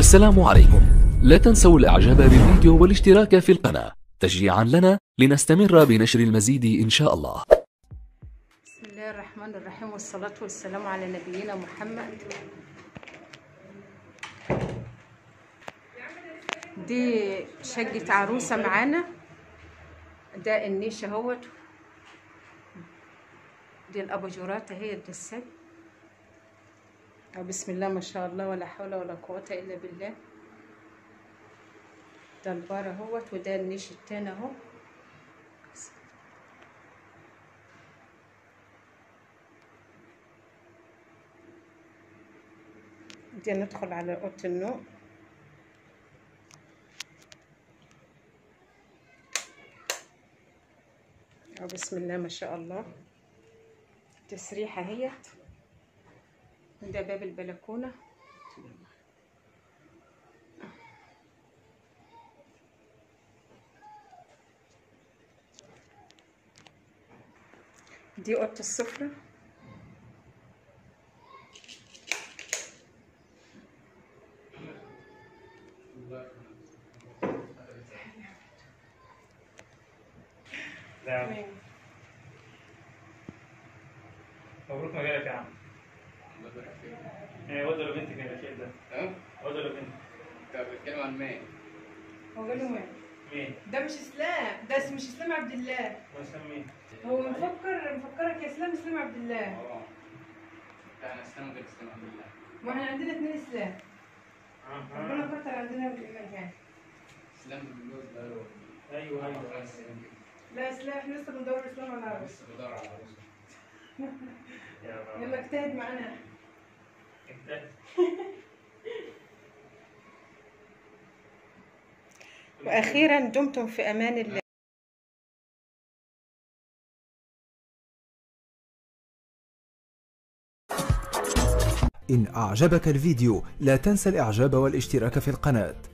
السلام عليكم لا تنسوا الاعجاب بالفيديو والاشتراك في القناة تشجيعا لنا لنستمر بنشر المزيد ان شاء الله بسم الله الرحمن الرحيم والصلاة والسلام على نبينا محمد دي شقة عروسة معانا ده النيش اهوت دي الأباجورات اهي الدسات بسم الله ما شاء الله ولا حول ولا قوة إلا بالله ده البار اهوت وده النيش التاني اهو دي ندخل على اوضه النوم أو بسم الله ما شاء الله تسريحة اهيت ده باب البلكونة دي اوضه السفره نعم مبروك مجالك يا عم ايه واد ولا بنتك يا شيخ ده ها؟ واد ولا بنت انت بتتكلم عن مين؟ هو قال له وين؟ مين ده مش اسلام ده اسم- مش اسلام عبد الله ما اسمه مين هو مفكر مفكرك يا اسلام اسلام عبد الله اه انا استنى غير استنى عبد الله واحنا عندنا اثنين اسلام ربنا اها كتر عندنا بالمكان اسلام بالجوز بقاله ايوه اربع ايوه خمس سنين كده لا اسلام احنا لسه بندور اسلام على عربي لسه بدور على عروسه يا يلا اجتهد معانا انت وأخيرا دمتم في أمان الله إن أعجبك الفيديو لا تنسى الإعجاب والاشتراك في القناة